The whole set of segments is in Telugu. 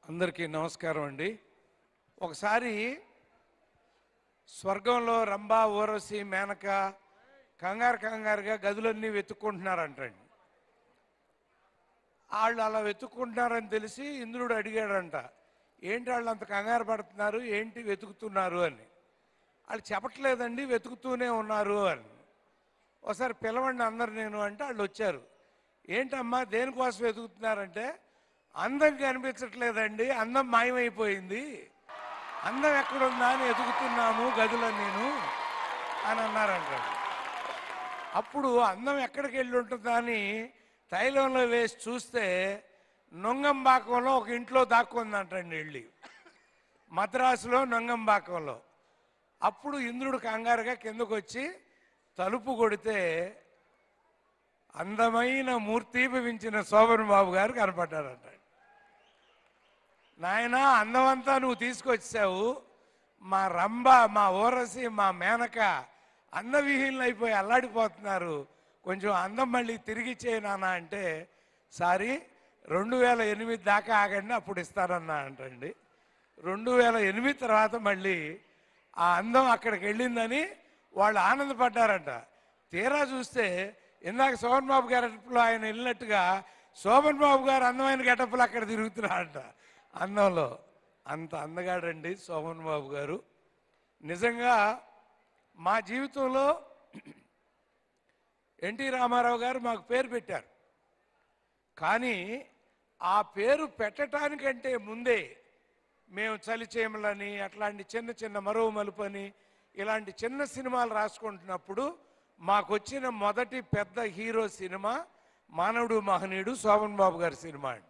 అందరికీ నమస్కారం అండి ఒకసారి స్వర్గంలో రంభా ఊరసి మేనక కంగారు కంగారుగా గదులన్నీ వెతుక్కుంటున్నారంటండి వాళ్ళు అలా వెతుక్కుంటున్నారని తెలిసి ఇంద్రుడు అడిగాడంట ఏంటి వాళ్ళు అంత కంగారు పడుతున్నారు ఏంటి వెతుకుతున్నారు అని వాళ్ళు చెప్పట్లేదండి వెతుకుతూనే ఉన్నారు అని ఒకసారి పిలవండి అందరు నేను అంటే వాళ్ళు వచ్చారు ఏంటమ్మా దేనికోసం వెతుకుతున్నారంటే అందం కనిపించట్లేదండి అందం మాయమైపోయింది అందం ఎక్కడుందా అని వెతుకుతున్నాము గదిలో నేను అని అన్నారంట అప్పుడు అందం ఎక్కడికి వెళ్ళి ఉంటుందా అని తైలంలో వేసి చూస్తే నొంగంబాకంలో ఒక ఇంట్లో దాక్కుందంటండి వెళ్ళి మద్రాసులో నొంగంబాకంలో అప్పుడు ఇంద్రుడు కంగారుగా కిందకు వచ్చి తలుపు కొడితే అందమైన మూర్తీభవించిన శోభన్ బాబు గారు కనపడ్డారంట నాయన అందమంతా నువ్వు తీసుకొచ్చావు మా రంభ మా ఊరసి మా మేనక అందవిహీనలు అయిపోయి అల్లాడిపోతున్నారు కొంచెం అందం మళ్ళీ తిరిగి ఇచ్చేయి నాన్న అంటే సారీ రెండు వేల ఎనిమిది దాకా ఆగండి అప్పుడు ఇస్తానన్నా అంటండి రెండు వేల ఎనిమిది తర్వాత మళ్ళీ ఆ అందం అక్కడికి వెళ్ళిందని వాళ్ళు ఆనందపడ్డారంట తీరా చూస్తే ఇందాక శోభన్ బాబు గెటప్లో ఆయన వెళ్ళినట్టుగా శోభన్ బాబు గారు అందమైన గెటప్లు అక్కడ తిరుగుతున్నారంట అందంలో అంత అందగాడండి శోభన్ బాబు గారు నిజంగా మా జీవితంలో ఎన్టీ రామారావు గారు మాకు పేరు పెట్టారు కానీ ఆ పేరు పెట్టడానికంటే ముందే మేము చలిచేమలని అట్లాంటి చిన్న చిన్న మరో మలుపని ఇలాంటి చిన్న సినిమాలు రాసుకుంటున్నప్పుడు మాకు వచ్చిన మొదటి పెద్ద హీరో సినిమా మానవుడు మహనీయుడు శోభన్ బాబు గారి సినిమా అండి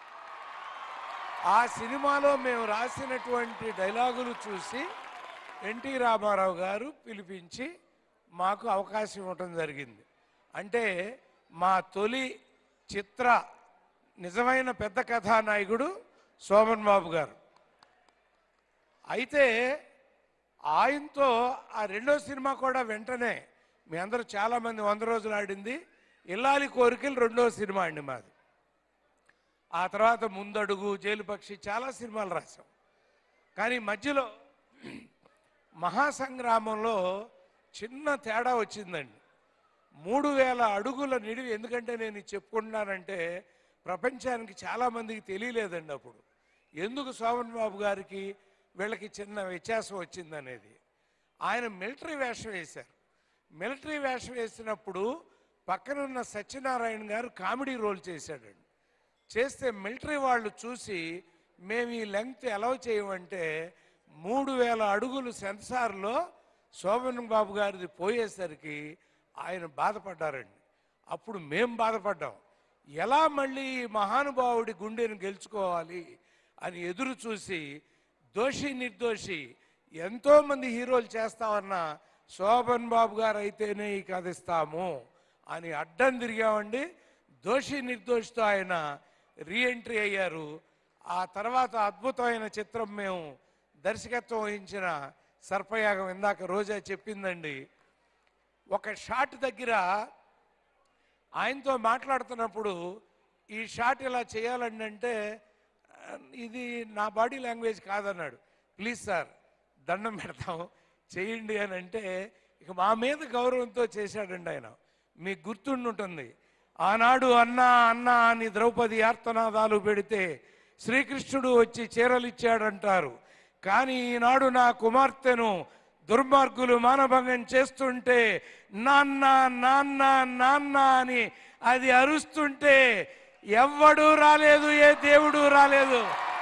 ఆ సినిమాలో మేము రాసినటువంటి డైలాగులు చూసి ఎన్టీ రామారావు గారు పిలిపించి మాకు అవకాశం ఇవ్వటం జరిగింది అంటే మా తొలి చిత్ర నిజమైన పెద్ద కథానాయకుడు శోభన్ బాబు గారు అయితే ఆయనతో ఆ రెండో సినిమా కూడా వెంటనే మీ అందరూ చాలామంది వంద రోజులు ఆడింది ఇల్లాలి కోరికలు రెండో సినిమా అండి మాది ఆ తర్వాత ముందడుగు జైలు పక్షి చాలా సినిమాలు రాసాం కానీ మధ్యలో మహాసంగ్రామంలో చిన్న తేడా వచ్చిందండి మూడు వేల అడుగుల నిడివి ఎందుకంటే నేను ఇది చెప్పుకుంటున్నానంటే ప్రపంచానికి చాలామందికి తెలియలేదండి అప్పుడు ఎందుకు శోభన్ బాబు గారికి వీళ్ళకి చిన్న వ్యత్యాసం వచ్చిందనేది ఆయన మిలిటరీ వేషం వేశారు మిలిటరీ వేషం వేసినప్పుడు పక్కనున్న సత్యనారాయణ గారు కామెడీ రోల్ చేశాడండి చేస్తే మిలిటరీ వాళ్ళు చూసి మేము ఈ లెంగ్త్ ఎలా చేయమంటే మూడు వేల అడుగులు సెన్సార్లో శోభన్ బాబు గారిది పోయేసరికి ఆయన బాధపడ్డారండి అప్పుడు మేం బాధపడ్డాం ఎలా మళ్ళీ ఈ మహానుభావుడి గుండెను గెలుచుకోవాలి అని ఎదురు చూసి దోషి నిర్దోషి ఎంతోమంది హీరోలు చేస్తామన్నా శోభన్ బాబు గారు అయితేనే ఈ కథ ఇస్తాము అని అడ్డం తిరిగామండి దోషి నిర్దోషితో ఆయన రీఎంట్రీ అయ్యారు ఆ తర్వాత అద్భుతమైన చిత్రం మేము దర్శకత్వం వహించిన సర్పయాగం ఇందాక రోజా చెప్పిందండి ఒక షాట్ దగ్గర ఆయనతో మాట్లాడుతున్నప్పుడు ఈ షాట్ ఇలా చేయాలండి అంటే "ఆ, ఇది నా బాడీ లాంగ్వేజ్ కాదన్నాడు ప్లీజ్ సార్ దండం పెడతాం చేయండి అని అంటే ఇక మా మీద గౌరవంతో చేశాడండి ఆయన మీకు గుర్తుండి ఉంటుంది ఆనాడు అన్నా అన్నా అని ద్రౌపది ఆర్తనాదాలు పెడితే శ్రీకృష్ణుడు వచ్చి చీరలు ఇచ్చాడంటారు కానీ ఈనాడు నా కుమార్తెను దుర్మార్గులు మానభంగం చేస్తుంటే నాన్న నాన్న నాన్న అని అది అరుస్తుంటే ఎవ్వడూ రాలేదు ఏ దేవుడు రాలేదు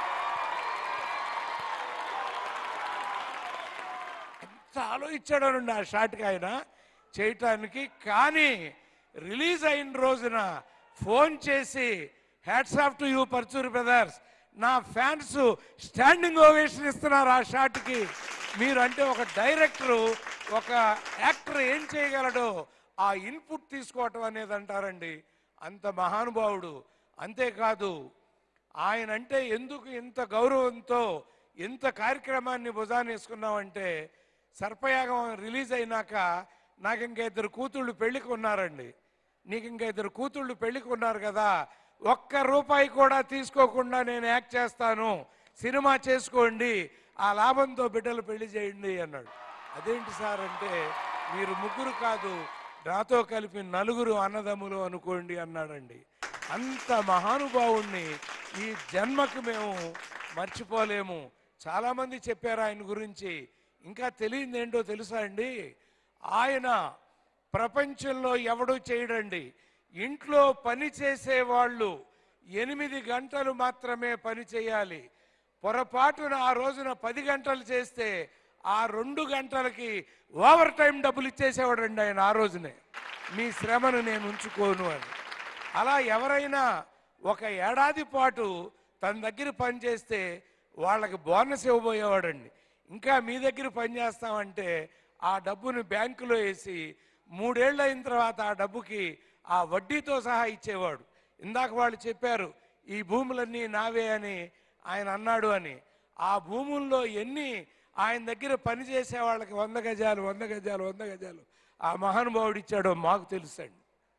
ఎంత ఆలోచించాడనండి ఆ షాట్కి ఆయన చేయటానికి కానీ రిలీజ్ అయిన రోజున ఫోన్ చేసి hats off to you Parchur brothers నా ఫ్యాన్స్ స్టాండింగ్ ఓవేషన్ ఇస్తున్నారు ఆ షాట్కి మీరు అంటే ఒక డైరెక్టరు ఒక యాక్టర్ ఏం చేయగలడో ఆ ఇన్పుట్ తీసుకోవటం అనేది అంటారండి అంత మహానుభావుడు అంతేకాదు ఆయన అంటే ఎందుకు ఇంత గౌరవంతో ఇంత కార్యక్రమాన్ని భుజాన్ని వేసుకున్నామంటే సర్పయాగం రిలీజ్ అయినాక నాకు ఇంకా ఇద్దరు కూతుళ్ళు పెళ్లికి ఉన్నారండి నీకు ఇంకా ఇద్దరు కూతుళ్ళు పెళ్లికి ఉన్నారు కదా ఒక్క రూపాయి కూడా తీసుకోకుండా నేను యాక్ట్ చేస్తాను సినిమా చేసుకోండి ఆ లాభంతో బిడ్డలు పెళ్లి చేయండి అన్నాడు అదేంటి సార్ అంటే మీరు ముగ్గురు కాదు నాతో కలిపి నలుగురు అన్నదమ్ములు అనుకోండి అన్నాడండి అంత మహానుభావుణ్ణి ఈ జన్మకు మేము మర్చిపోలేము చాలామంది చెప్పారు ఆయన గురించి ఇంకా తెలియదు ఏంటో తెలుసా అండి ఆయన ప్రపంచంలో ఎవడు చేయడండి ఇంట్లో పని చేసే వాళ్ళు ఎనిమిది గంటలు మాత్రమే పని చేయాలి పొరపాటున ఆ రోజున పది గంటలు చేస్తే ఆ రెండు గంటలకి ఓవర్ టైం డబ్బులు ఇచ్చేసేవాడండి ఆయన ఆ రోజునే మీ శ్రమను నేను ఉంచుకోను అని అలా ఎవరైనా ఒక ఏడాది పాటు తన దగ్గర పని చేస్తే వాళ్ళకి బోనస్ ఇవ్వబోయేవాడండి ఇంకా మీ దగ్గర పని చేస్తామంటే ఆ డబ్బుని బ్యాంకులో వేసి మూడేళ్ళు అయిన తర్వాత ఆ డబ్బుకి ఆ వడ్డీతో సహా ఇచ్చేవాడు ఇందాక వాళ్ళు చెప్పారు ఈ భూములన్నీ నావే అని ఆయన అన్నాడు అని ఆ భూముల్లో ఎన్ని ఆయన దగ్గర పని చేసే వాళ్ళకి వంద గజాలు వంద గజాలు వంద గజాలు ఆ మహానుభావుడు ఇచ్చాడో మాకు తెలుసండి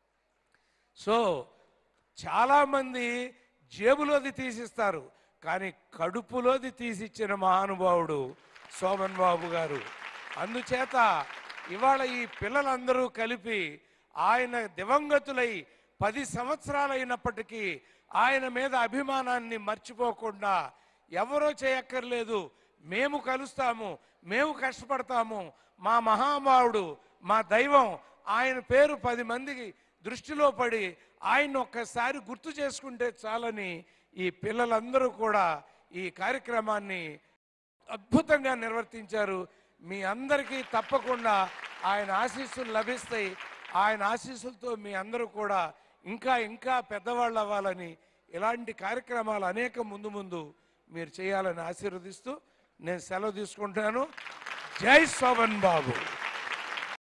సో చాలామంది జేబులోది తీసిస్తారు కానీ కడుపులోది తీసిచ్చిన మహానుభావుడు శోభన్ బాబు గారు అందుచేత ఇవాళ ఈ పిల్లలందరూ కలిపి ఆయన దివంగతులై పది సంవత్సరాలైనప్పటికీ ఆయన మీద అభిమానాన్ని మర్చిపోకుండా ఎవరో చేయక్కర్లేదు మేము కలుస్తాము మేము కష్టపడతాము మా మహామావుడు మా దైవం ఆయన పేరు పది మందికి దృష్టిలో పడి ఆయన ఒక్కసారి గుర్తు చేసుకుంటే చాలని ఈ పిల్లలందరూ కూడా ఈ కార్యక్రమాన్ని అద్భుతంగా నిర్వర్తించారు మీ అందరికీ తప్పకుండా ఆయన ఆశీస్సులు లభిస్తాయి ఆయన ఆశీస్సులతో మీ అందరూ కూడా ఇంకా ఇంకా పెద్దవాళ్ళు అవ్వాలని ఇలాంటి కార్యక్రమాలు అనేక ముందు ముందు మీరు చేయాలని ఆశీర్వదిస్తూ నేను సెలవు తీసుకుంటున్నాను జై శోభన్ బాబు